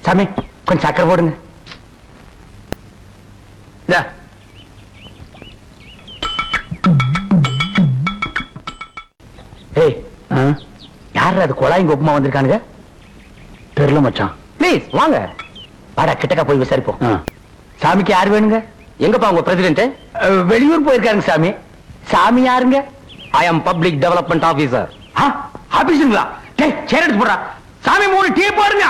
சாமி கொஞ்சம் சக்கரை போடுங்க இந்தா. ஏய் யார் அது குழாயிங்க உப்புமா வந்திருக்கானுங்க தெரியல மச்சான் ப்ளீஸ் வாங்க வாடா கிட்டக்க போய் விசாரிப்போம் சாமிக்கு யார் வேணுங்க எங்கப்பா உங்க பிரசிடென்ட் வெளியூர் போயிருக்காருங்க சாமி சாமி யாருங்க I am public development officer ஆபீஸுங்களா டேய் சேர் எடுத்து போடுறா சாமி மூணு டீ போடுங்க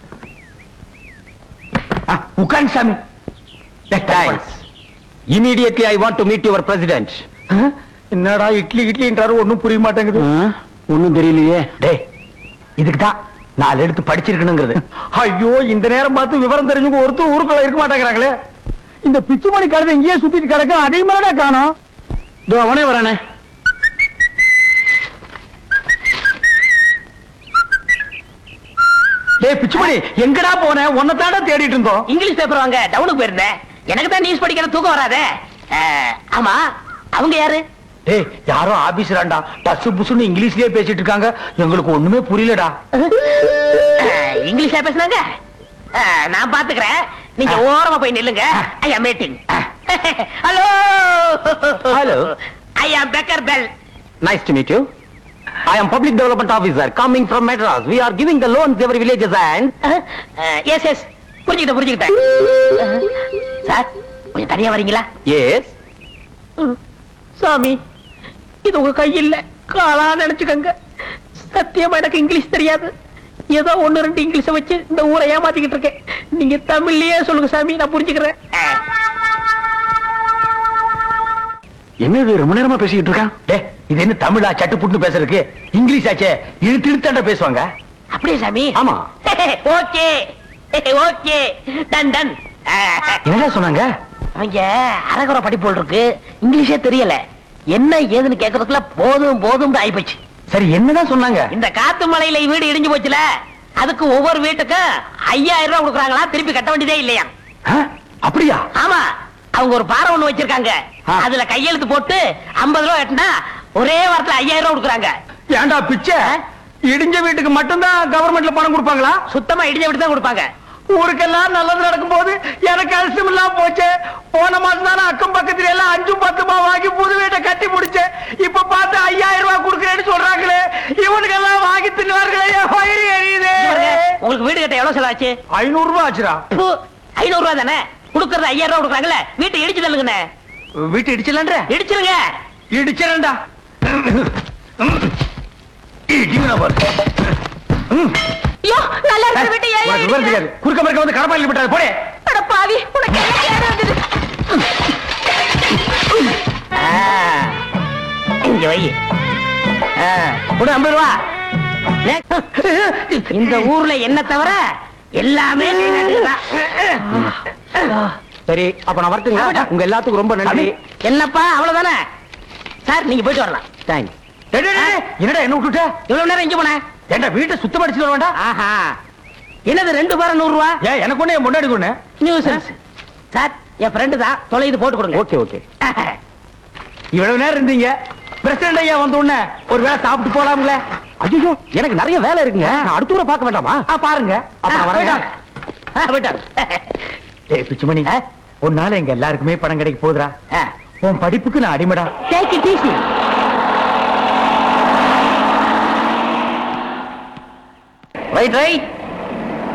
உட்காருங்க சாமி thanks immediately I want to meet your president என்னடா இட்லி இட்லின்றாரு ஒண்ணும் புரிய மாட்டேங்குது ஒண்ணும் தெரியலையே டேய் இதுக்கு தான் நாலு எடுத்து படிச்சிருக்கணுங்கிறது ஐயோ இந்த நேரம் பார்த்து விவரம் தெரிஞ்சவங்க ஒருத்தர் ஊருக்குள்ள இருக்க மாட்டேங்கிறாங்களே இந்த பிச்சுமணி கழுதை இங்கேயே சுத்திட்டு கிடக்க அதே மாதிரிடா காணோம் இதோ அவனே வரானே டேய் பிச்சுமணி எங்கடா போன உன்னை தானே தேடிட்டு இருந்தோம் இங்கிலீஷ் பேப்பர் வாங்க டவுனுக்கு போயிருந்தேன் எனக்கு தான் நியூஸ் படிக்கிற தூக்கம் வராதே அஹ், ஆமா அவங்க யாரு டேய் யாரோ ஆபீஸ்ராண்டா டச்சு புசுன்னு இங்கிலீஷ்லயே பேசிட்டு இருக்காங்க எங்களுக்கு ஒண்ணுமே புரியலடா அஹ், இங்கிலீஷ்ல பேசுனாங்க அஹ், நான் பாத்துக்கிறேன் நீங்க ஓரமா போய் நில்லுங்க ஐ ஆம் meeting hello Hello. I am Becker Bell Nice to meet you. I am public development officer coming from Madras. We are giving the loans every villages and yes yes புரிஞ்சுக்கிட்டேன் புரிஞ்சுக்கிட்டேன் அஹ், சார் கொஞ்சம் தனியா வரீங்களா yes. சாமி இது உங்க கையில் காலா நினைச்சுக்கங்க சத்தியமா எனக்கு இங்கிலீஷ் தெரியாது ஏதோ ஒண்ணு ரெண்டு இங்கிலீஷ வச்சு இந்த ஊரை ஏமாத்திக்கிட்டு இருக்கேன் நீங்க தமிழ்லயே சொல்லுங்க சாமி நான் புரிஞ்சுக்கிறேன் என்ன இது ரொம்ப நேரமா பேசிக்கிட்டு இருக்கான் டே இது என்ன தமிழா சட்டு புட்டு பேசுறதுக்கு இங்கிலீஷ் ஆச்சே இழுத்து இழுத்தாண்ட பேசுவாங்க அப்படியே சாமி ஆமா. ஓகே ஓகே டன் டன் என்னடா சொன்னாங்க அவங்க அரகுற படிப்போல் இருக்கு இங்கிலீஷே தெரியல என்ன ஏதுன்னு கேட்கறதுக்குள்ள போதும் போதும் ஆயிப்போச்சு சரி என்னதான் சொன்னாங்க இந்த காத்து மலையில வீடு இடிஞ்சு போச்சுல அதுக்கு ஒவ்வொரு வீட்டுக்கும் ஐயாயிரம் ரூபாய் கொடுக்குறாங்களா திருப்பி கட்ட வேண்டியதே இல்லையா ஆ? அப்படியா ஆமா அவங்க ஒரு பாறை ஒண்ணு வச்சிருக்காங்க ஆ. அதுல கையெழுத்து போட்டு 50 ரூபாய் கட்டினா ஒரே வாரத்துல ஐயாயிரம் ரூபாய் கொடுக்குறாங்க ஏன்டா பிச்சை இடிஞ்ச வீட்டுக்கு மட்டும்தான் கவர்மெண்ட்ல பணம் கொடுப்பாங்களா சுத்தமா இடிஞ்ச விட்டு தான் கொடுப்பாங்க ஊருக்கெல்லாம் நல்லது நடக்கும் போது எனக்கு அதிர்ஷ்டம் இல்லாம போச்சு போன மாசம் தானே அக்கம் பக்கத்துல எல்லாம் அஞ்சு பத்துமா வாங்கி புது வீட்டை கட்டி முடிச்சேன் இப்ப பார்த்து ஐயாயிரம் ரூபாய் கொடுக்குறேன்னு சொல்றாங்களே இவனுக்கெல்லாம் வாங்கி தின்னுவார்களே என் வயிறு எரியுது பாருங்க, உங்களுக்கு வீடு கட்ட எவ்வளவு செலவாச்சு ஐநூறு ரூபாய் ஆச்சுடா பு, ஐநூறு ரூபாய் தானே கொடுக்கறது ஐயாயிரம் ரூபாய் கொடுக்குறாங்கல்ல வீட்டை இடிச்சு தள்ளுங்கண்ணே வீட்டு இடிச்சலன்ற இடிச்சிருங்க இடிச்சலண்டா இடிங்கடா பாரு ம். ஐயோ நல்லா இருக்கிற வீட்டை ஏன் உனக்கு விவரம் தெரியாது குறுக்க மறுக்க வந்து கடப்பாயில் விட்டாரு போடே அட பாவி உனக்கு என்ன கேடு வந்தது ஆ, இங்க வை ஆ, கொடு ஐம்பது ரூபா ஏ, இந்த ஊர்ல என்ன தவிர எல்லாமே கை நாட்டுக்குதான். சரி அப்ப நான் வரட்டுங்களா உங்க எல்லாத்துக்கும் ரொம்ப நன்றி என்னப்பா அவ்வளவுதானே சார் நீங்க போயிட்டு வரலாம் தேங்க்ஸ் என்னடா என்ன விட்டுட்ட இவ்வளவு நேரம் இங்க போன ஏன்டா வீட்டை சுத்தம் அடிச்சுட்டு வர வேண்டாம் ஆஹா என்னது ரெண்டு பேரும் நூறு ரூபா ஏன் எனக்கு ஒண்ணு என் முன்னாடி ஒண்ணு நியூஸ் சார் என் ஃப்ரெண்டு தான் தொலைது போட்டு கொடுங்க ஓகே ஓகே இவ்வளவு நேரம் இருந்தீங்க பிரசிடண்ட் ஐயா வந்த உடனே ஒரு வேளை சாப்பிட்டு போலாம்ல ஐயோ எனக்கு நிறைய வேலை இருக்குங்க நான் அடுத்த ஊரை பார்க்க வேண்டாமா பாருங்க அப்ப நான் வரேன். போயிட்டாங்க ஏய் பிச்சுமணி உன்னால எங்க எல்லாருக்குமே பணம் கிடைக்க போகுதுடா உன் படிப்புக்கு நான் அடிமைடா take it easy right right